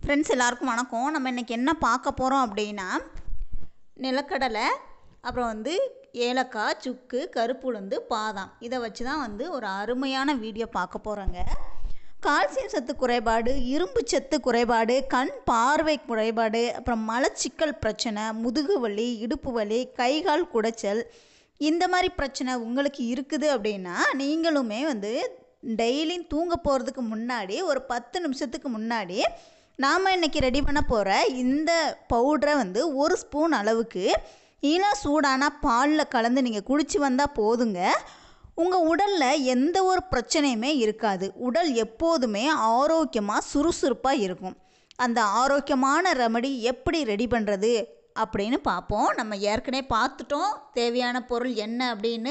friends எல்லாருக்கும் வணக்கம் நம்ம இன்றைக்கி என்ன பார்க்க போகிறோம் அப்படின்னா நிலக்கடலை அப்புறம் வந்து ஏலக்காய் சுக்கு கருப்பு உளுந்து பாதாம் இதை வச்சு தான் வந்து ஒரு அருமையான வீடியோ பார்க்க போகிறோங்க கால்சியம் சத்து குறைபாடு இரும்பு சத்து குறைபாடு கண் பார்வை குறைபாடு அப்புறம் மலச்சிக்கல் பிரச்சனை முதுகு வலி இடுப்பு வலி கைகால் குடைச்சல் இந்த மாதிரி பிரச்சனை உங்களுக்கு இருக்குது அப்படின்னா நீங்களுமே வந்து டெய்லியும் தூங்க போகிறதுக்கு முன்னாடி ஒரு பத்து நிமிஷத்துக்கு முன்னாடி நாம் இன்றைக்கி ரெடி பண்ண போகிற இந்த பவுடரை வந்து ஒரு ஸ்பூன் அளவுக்கு ஈழா சூடான பாலில் கலந்து நீங்கள் குடிச்சு வந்தால் போதுங்க உங்கள் உடலில் எந்த ஒரு பிரச்சனையுமே இருக்காது உடல் எப்போதுமே ஆரோக்கியமாக சுறுசுறுப்பாக இருக்கும் அந்த ஆரோக்கியமான ரெமடி எப்படி ரெடி பண்ணுறது அப்படின்னு பார்ப்போம் நம்ம ஏற்கனவே பார்த்துட்டோம் தேவையான பொருள் என்ன அப்படின்னு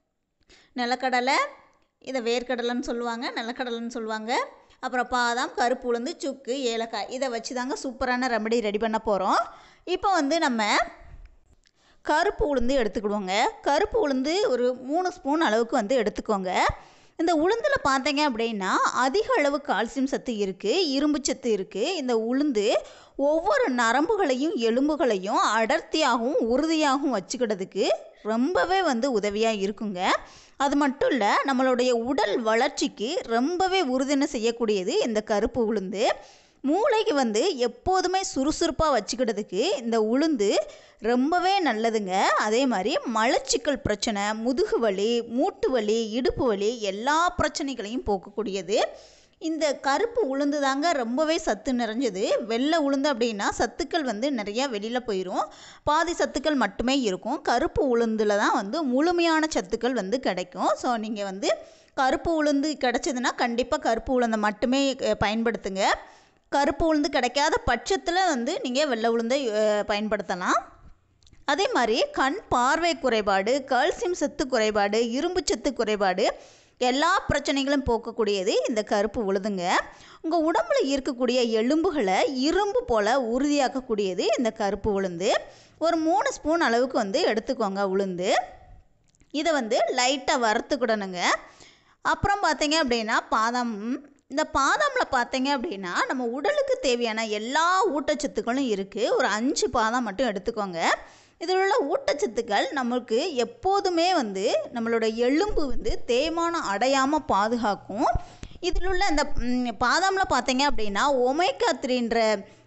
நிலக்கடலை இதை வேர்க்கடலைன்னு சொல்லுவாங்க நிலக்கடலைன்னு சொல்லுவாங்க அப்புறம் பாதாம் கருப்பு உளுந்து சுக்கு ஏலக்காய் இதை வச்சு தாங்க சூப்பரான ரெமடி ரெடி பண்ண போகிறோம் இப்போ வந்து நம்ம கருப்பு உளுந்து எடுத்துக்கிடுவோங்க கருப்பு உளுந்து ஒரு மூணு ஸ்பூன் அளவுக்கு வந்து எடுத்துக்கோங்க இந்த உளுந்தில் பார்த்தீங்க அப்படின்னா அதிக அளவு கால்சியம் சத்து இருக்குது இரும்பு சத்து இருக்குது இந்த உளுந்து ஒவ்வொரு நரம்புகளையும் எலும்புகளையும் அடர்த்தியாகவும் உறுதியாகவும் வச்சுக்கிட்டதுக்கு ரொம்பவே வந்து உதவியாக இருக்குங்க அது மட்டும் இல்லை நம்மளுடைய உடல் வளர்ச்சிக்கு ரொம்பவே உறுதுணை செய்யக்கூடியது இந்த கருப்பு உளுந்து மூளைக்கு வந்து எப்போதுமே சுறுசுறுப்பாக வச்சுக்கிட்டதுக்கு இந்த உளுந்து ரொம்பவே நல்லதுங்க அதே மாதிரி மலச்சிக்கல் பிரச்சனை முதுகு வலி மூட்டு வலி இடுப்பு வலி எல்லா பிரச்சனைகளையும் போக்கக்கூடியது இந்த கருப்பு உளுந்து தாங்க ரொம்பவே சத்து நிறைஞ்சது வெள்ளை உளுந்து அப்படின்னா சத்துக்கள் வந்து நிறையா வெளியில் போயிடும் பாதி சத்துக்கள் மட்டுமே இருக்கும் கருப்பு உளுந்தில் தான் வந்து முழுமையான சத்துக்கள் வந்து கிடைக்கும் ஸோ நீங்கள் வந்து கருப்பு உளுந்து கிடைச்சதுன்னா கண்டிப்பாக கருப்பு உளுந்தை மட்டுமே அஹ், பயன்படுத்துங்க கருப்பு உளுந்து கிடைக்காத பட்சத்தில் வந்து நீங்கள் வெள்ளை உளுந்தை அஹ், பயன்படுத்தலாம் அதே மாதிரி கண் பார்வை குறைபாடு கால்சியம் சத்து குறைபாடு இரும்பு சத்து குறைபாடு எல்லா பிரச்சனைகளும் போக்கக்கூடியது இந்த கருப்பு உளுதுங்க உங்கள் உடம்புல இருக்கக்கூடிய எலும்புகளை இரும்பு போல் உறுதியாக்கக்கூடியது இந்த கருப்பு உளுந்து ஒரு மூணு ஸ்பூன் அளவுக்கு வந்து எடுத்துக்கோங்க உளுந்து இதை வந்து லைட்டாக வறுத்துக்கிடணுங்க அப்புறம் பார்த்தீங்க அப்படின்னா பாதாம் இந்த பாதாமில் பார்த்தீங்க அப்படின்னா நம்ம உடலுக்கு தேவையான எல்லா ஊட்டச்சத்துக்களும் இருக்குது ஒரு அஞ்சு பாதாம் மட்டும் எடுத்துக்கோங்க இதில் உள்ள ஊட்டச்சத்துக்கள் நமக்கு எப்போதுமே வந்து நம்மளோட எலும்பு வந்து தேய்மானம் அடையாமல் பாதுகாக்கும் இதில் உள்ள இந்த பாதாமில் பார்த்தீங்க அப்படின்னா ஒமேகா த்ரீன்ற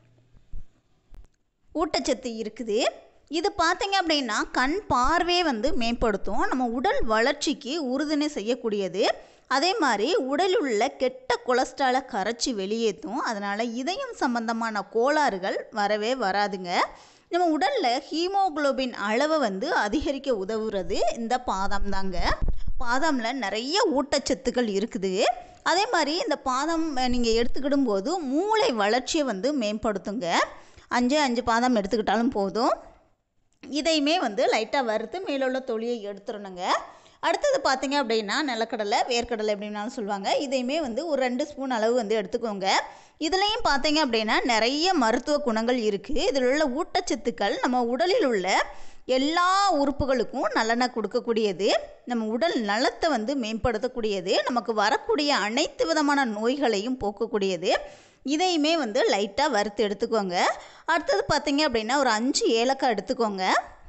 ஊட்டச்சத்து இருக்குது இது பார்த்தீங்க அப்படின்னா கண் பார்வையை வந்து மேம்படுத்தும் நம்ம உடல் வளர்ச்சிக்கு உறுதுணை செய்யக்கூடியது அதே மாதிரி உடலில் உள்ள கெட்ட கொலஸ்ட்ராலை கரைச்சி வெளியேற்றும் அதனால் இதயம் சம்பந்தமான கோளாறுகள் வரவே வராதுங்க நம்ம உடலில் ஹீமோகுளோபின் அளவை வந்து அதிகரிக்க உதவுறது இந்த பாதாம் தாங்க பாதாமில் நிறைய ஊட்டச்சத்துக்கள் இருக்குது அதே மாதிரி இந்த பாதாம் நீங்கள் எடுத்துக்கிடும் போது மூளை வளர்ச்சியை வந்து மேம்படுத்துங்க அஞ்சு அஞ்சு பாதாம் எடுத்துக்கிட்டாலும் போதும் இதையுமே வந்து லைட்டாக வறுத்து மேலே உள்ள தொலியை எடுத்துடணுங்க அடுத்தது பார்த்தீங்க அப்படின்னா நிலக்கடலை வேர்க்கடலை எப்படின்னாலும் சொல்லுவாங்க இதையுமே வந்து ஒரு ரெண்டு ஸ்பூன் அளவு வந்து எடுத்துக்கோங்க இதுலேயும் பார்த்தீங்க அப்படின்னா நிறைய மருத்துவ குணங்கள் இருக்குது இதில் உள்ள ஊட்டச்சத்துக்கள் நம்ம உடலில் உள்ள எல்லா உறுப்புகளுக்கும் நலனை கொடுக்கக்கூடியது நம்ம உடல் நலத்தை வந்து மேம்படுத்தக்கூடியது நமக்கு வரக்கூடிய அனைத்து விதமான நோய்களையும் போக்கக்கூடியது இதையுமே வந்து லைட்டாக வறுத்து எடுத்துக்கோங்க அடுத்தது பார்த்தீங்க அப்படின்னா ஒரு அஞ்சு ஏலக்காய் எடுத்துக்கோங்க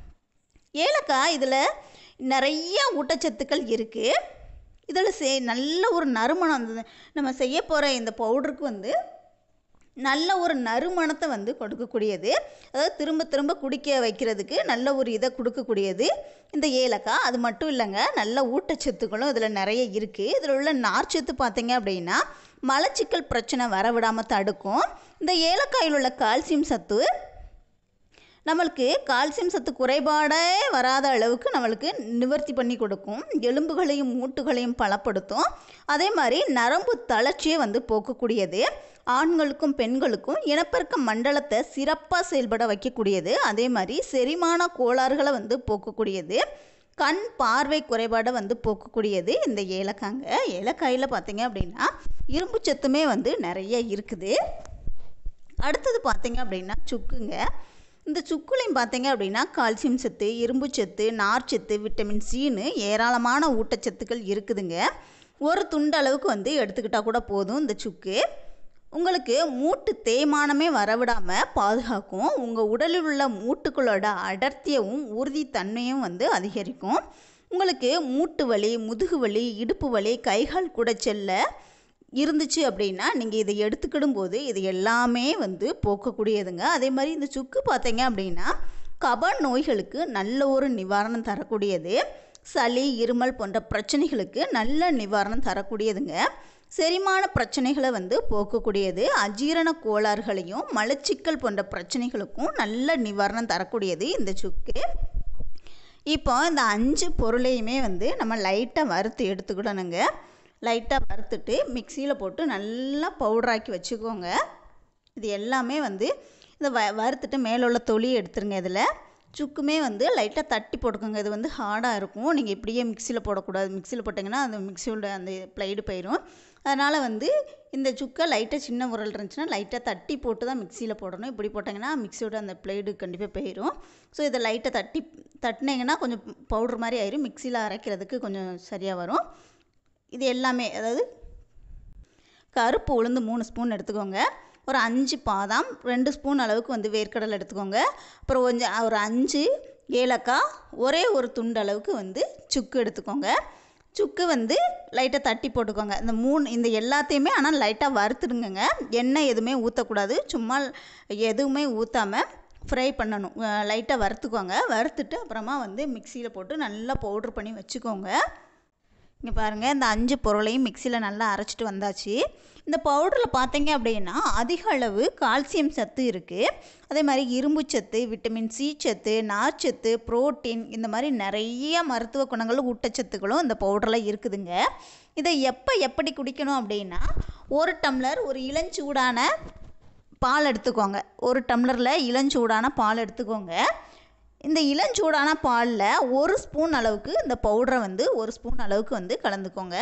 ஏலக்காய் இதில் நிறைய ஊட்டச்சத்துக்கள் இருக்குது இதில் சே நல்ல ஒரு நறுமணம் அந்த நம்ம செய்ய போகிற இந்த பவுடருக்கு வந்து நல்ல ஒரு நறுமணத்தை வந்து கொடுக்கக்கூடியது அதாவது திரும்ப திரும்ப குடிக்க வைக்கிறதுக்கு நல்ல ஒரு இதை கொடுக்கக்கூடியது இந்த ஏலக்காய் அது மட்டும் இல்லைங்க நல்ல ஊட்டச்சத்துக்களும் இதில் நிறைய இருக்குது இதில் உள்ள நார்ச்சத்து பார்த்தீங்க அப்படின்னா மலச்சிக்கல் பிரச்சனை வரவிடாமல் தடுக்கும் இந்த ஏலக்காயில் உள்ள கால்சியம் சத்து நம்மளுக்கு கால்சியம் சத்து குறைபாடே வராத அளவுக்கு நம்மளுக்கு நிவர்த்தி பண்ணி கொடுக்கும் எலும்புகளையும் மூட்டுகளையும் பலப்படுத்தும் அதே மாதிரி நரம்பு தளர்ச்சியை வந்து போக்கக்கூடியது ஆண்களுக்கும் பெண்களுக்கும் இனப்பெருக்க மண்டலத்தை சிறப்பாக செயல்பட வைக்கக்கூடியது அதே மாதிரி செரிமான கோளாறுகளை வந்து போக்கக்கூடியது கண் பார்வை குறைபாடை வந்து போக்கக்கூடியது இந்த ஏலக்காங்க ஏலக்காயில் பார்த்தீங்க அப்படின்னா இரும்பு சத்துமே வந்து நிறைய இருக்குது அடுத்தது பார்த்தீங்க அப்படின்னா சுக்குங்க இந்த சுக்குலையும் பார்த்தீங்க அப்படின்னா கால்சியம் சத்து இரும்பு சத்து நார்ச்சத்து விட்டமின் சின்னு ஏராளமான ஊட்டச்சத்துக்கள் இருக்குதுங்க ஒரு துண்டு அளவுக்கு வந்து எடுத்துக்கிட்டால் கூட போதும் இந்த சுக்கு உங்களுக்கு மூட்டு தேய்மானமே வரவிடாமல் பாதுகாக்கும் உங்கள் உடலில் உள்ள மூட்டுகளோட அடர்த்தியவும் உறுதித்தன்மையும் வந்து அதிகரிக்கும் உங்களுக்கு மூட்டு வலி முதுகு வலி இடுப்பு வலி கைகால் குடைச்சல்ல இருந்துச்சு அப்படின்னா நீங்கள் இதை எடுத்துக்கிடும் போது இது எல்லாமே வந்து போக்கக்கூடியதுங்க அதே மாதிரி இந்த சுக்கு பார்த்தீங்க அப்படின்னா கப நோய்களுக்கு நல்ல ஒரு நிவாரணம் தரக்கூடியது சளி இருமல் போன்ற பிரச்சனைகளுக்கு நல்ல நிவாரணம் தரக்கூடியதுங்க செரிமான பிரச்சனைகளை வந்து போக்கக்கூடியது அஜீரண கோளாறுகளையும் மலச்சிக்கல் போன்ற பிரச்சனைகளுக்கும் நல்ல நிவாரணம் தரக்கூடியது இந்த சுக்கு இப்போ இந்த அஞ்சு பொருளையுமே வந்து நம்ம லைட்டாக வறுத்து எடுத்துக்கிடணுங்க லைட்டாக வறுத்துட்டு மிக்சியில் போட்டு நல்லா பவுடராக்கி வச்சுக்கோங்க இது எல்லாமே வந்து இந்த வ வறுத்துட்டு மேலே உள்ள தொலியை எடுத்துருங்க இதில் சுக்குமே வந்து லைட்டாக தட்டி போட்டுக்கோங்க இது வந்து ஹார்டாக இருக்கும் நீங்கள் இப்படியே மிக்சியில் போடக்கூடாது மிக்சியில் போட்டிங்கன்னா அந்த மிக்சியோட அந்த ப்ளைடு போயிடும் அதனால் வந்து இந்த சுக்கை லைட்டாக சின்ன உரல் இருந்துச்சுன்னா லைட்டாக தட்டி போட்டு தான் மிக்சியில் போடணும் இப்படி போட்டிங்கன்னா மிக்சியோட அந்த ப்ளைடு கண்டிப்பாக போயிடும் ஸோ இதை லைட்டாக தட்டி தட்டினீங்கன்னா கொஞ்சம் பவுடர் மாதிரி ஆயிரும் மிக்சியில் அரைக்கிறதுக்கு கொஞ்சம் சரியாக வரும் இது எல்லாமே அதாவது கருப்பு உளுந்து மூணு ஸ்பூன் எடுத்துக்கோங்க ஒரு அஞ்சு பாதாம் ரெண்டு ஸ்பூன் அளவுக்கு வந்து வேர்க்கடலை எடுத்துக்கோங்க அப்புறம் கொஞ்சம் ஒரு அஞ்சு ஏலக்காய் ஒரே ஒரு துண்டு அளவுக்கு வந்து சுக்கு எடுத்துக்கோங்க சுக்கு வந்து லைட்டாக தட்டி போட்டுக்கோங்க இந்த மூணு இந்த எல்லாத்தையுமே ஆனால் லைட்டாக வறுத்துடுங்க எண்ணெய் எதுவுமே ஊற்றக்கூடாது சும்மா எதுவுமே ஊற்றாமல் ஃப்ரை பண்ணணும் லைட்டாக வறுத்துக்கோங்க வறுத்துட்டு அப்புறமா வந்து மிக்சியில் போட்டு நல்லா பவுட்ரு பண்ணி வச்சுக்கோங்க இங்கே பாருங்கள் இந்த அஞ்சு பொருளையும் மிக்சியில் நல்லா அரைச்சிட்டு வந்தாச்சு இந்த பவுடரில் பார்த்தீங்க அப்படின்னா அதிக அளவு கால்சியம் சத்து இருக்குது அதே மாதிரி இரும்பு சத்து விட்டமின் சி சத்து நார்ச்சத்து புரோட்டீன் இந்த மாதிரி நிறைய மருத்துவ குணங்களும் ஊட்டச்சத்துக்களும் இந்த பவுடரில் இருக்குதுங்க இதை எப்போ எப்படி குடிக்கணும் அப்படின்னா ஒரு டம்ளர் ஒரு இளஞ்சூடான பால் எடுத்துக்கோங்க ஒரு டம்ளரில் இளஞ்சூடான பால் எடுத்துக்கோங்க இந்த இளஞ்சூடான பாலில் ஒரு ஸ்பூன் அளவுக்கு இந்த பவுடரை வந்து ஒரு ஸ்பூன் அளவுக்கு வந்து கலந்துக்கோங்க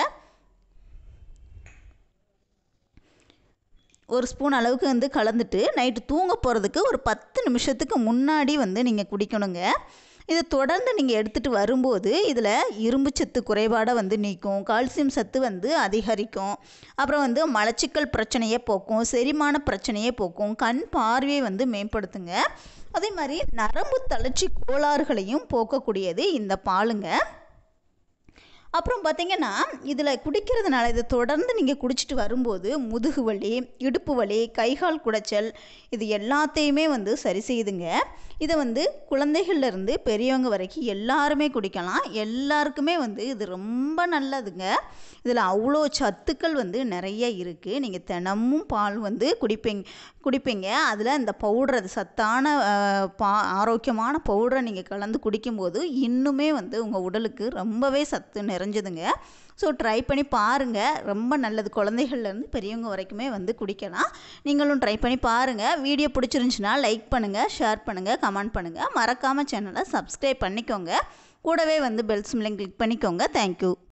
ஒரு ஸ்பூன் அளவுக்கு வந்து கலந்துட்டு நைட்டு தூங்க போகிறதுக்கு ஒரு பத்து நிமிஷத்துக்கு முன்னாடி வந்து நீங்கள் குடிக்கணுங்க இதை தொடர்ந்து நீங்கள் எடுத்துகிட்டு வரும்போது இதில் இரும்பு சத்து குறைபாடை வந்து நீக்கும் கால்சியம் சத்து வந்து அதிகரிக்கும் அப்புறம் வந்து மலச்சிக்கல் பிரச்சனையை போக்கும் செரிமான பிரச்சனையை போக்கும் கண் பார்வையை வந்து மேம்படுத்துங்க அதே மாதிரி நரம்பு தளர்ச்சி கோளாறுகளையும் போக்கக்கூடியது இந்த பாலுங்க அப்புறம் பார்த்தீங்கன்னா இதில் குடிக்கிறதுனால இதை தொடர்ந்து நீங்கள் குடிச்சிட்டு வரும்போது முதுகு வலி இடுப்பு வலி கைகால் குடைச்சல் இது எல்லாத்தையுமே வந்து சரி செய்யுதுங்க இதை வந்து குழந்தைகள்லேருந்து பெரியவங்க வரைக்கும் எல்லாருமே குடிக்கலாம் எல்லாருக்குமே வந்து இது ரொம்ப நல்லதுங்க இதில் அவ்வளோ சத்துக்கள் வந்து நிறைய இருக்குது நீங்கள் தினமும் பால் வந்து குடிப்பீங்க குடிப்பீங்க அதில் இந்த பவுடர் அது சத்தான பா ஆரோக்கியமான பவுடரை நீங்கள் கலந்து குடிக்கும்போது இன்னுமே வந்து உங்கள் உடலுக்கு ரொம்பவே சத்து நிறைஞ்சதுங்க ஸோ ட்ரை பண்ணி பாருங்கள் ரொம்ப நல்லது குழந்தைகள்லேருந்து பெரியவங்க வரைக்குமே வந்து குடிக்கலாம் நீங்களும் ட்ரை பண்ணி பாருங்கள் வீடியோ பிடிச்சிருந்துச்சுன்னா லைக் பண்ணுங்கள் ஷேர் பண்ணுங்கள் கமெண்ட் பண்ணுங்கள் மறக்காமல் சேனலை சப்ஸ்கிரைப் பண்ணிக்கோங்க கூடவே வந்து பெல் சிம்லையும் கிளிக் பண்ணிக்கோங்க தேங்க்யூ